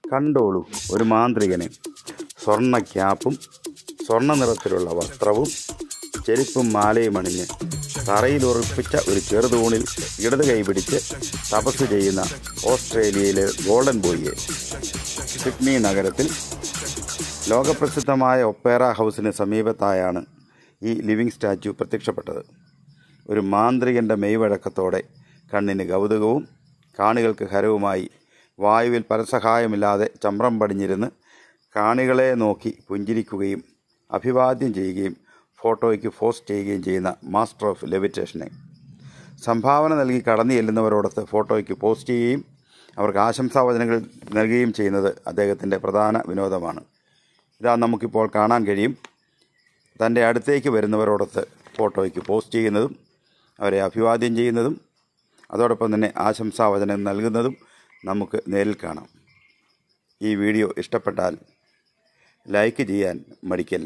കണ്ടോളൂ ഒരു മാന്ത്രികനെ സ്വർണ്ണ ക്യാപ്പും സ്വർണ്ണ നിറത്തിലുള്ള വസ്ത്രവും ചെരുപ്പും മാലയും അണിഞ്ഞ് തറയിൽ ഉറപ്പിച്ച ഒരു ചെറുതൂണിൽ ഇടത് കൈ പിടിച്ച് തപസ് ചെയ്യുന്ന ഓസ്ട്രേലിയയിലെ ഗോൾഡൻ ബോയിയെ സിഡ്നി നഗരത്തിൽ ലോകപ്രസിദ്ധമായ ഒപ്പേറ ഹൗസിന് സമീപത്തായാണ് ഈ ലിവിംഗ് സ്റ്റാച്യു പ്രത്യക്ഷപ്പെട്ടത് ഒരു മാന്ത്രികൻ്റെ മെയ്വഴക്കത്തോടെ കണ്ണിന് കൗതുകവും കാണികൾക്ക് ഹരവുമായി വായുവിൽ പരസഹായമില്ലാതെ ചമ്രം പടിഞ്ഞിരുന്ന് കാണികളെ നോക്കി പുഞ്ചിരിക്കുകയും അഭിവാദ്യം ചെയ്യുകയും ഫോട്ടോയ്ക്ക് പോസ്റ്റ് ചെയ്യുകയും ചെയ്യുന്ന മാസ്റ്റർ ഓഫ് ലെവിറ്റേഷനെ സംഭാവന നൽകി കടന്നു ചെല്ലുന്നവരോടൊത്ത് ഫോട്ടോയ്ക്ക് പോസ്റ്റ് ചെയ്യുകയും അവർക്ക് ആശംസാവചനങ്ങൾ നൽകുകയും ചെയ്യുന്നത് അദ്ദേഹത്തിൻ്റെ പ്രധാന വിനോദമാണ് ഇതാ നമുക്കിപ്പോൾ കാണാൻ കഴിയും തൻ്റെ അടുത്തേക്ക് വരുന്നവരോടൊത്ത് ഫോട്ടോയ്ക്ക് പോസ്റ്റ് ചെയ്യുന്നതും അവരെ അഭിവാദ്യം ചെയ്യുന്നതും അതോടൊപ്പം തന്നെ ആശംസാവചനം നൽകുന്നതും നമുക്ക് നേരിൽ കാണാം ഈ വീഡിയോ ഇഷ്ടപ്പെട്ടാൽ ലൈക്ക് ചെയ്യാൻ മടിക്കല്ല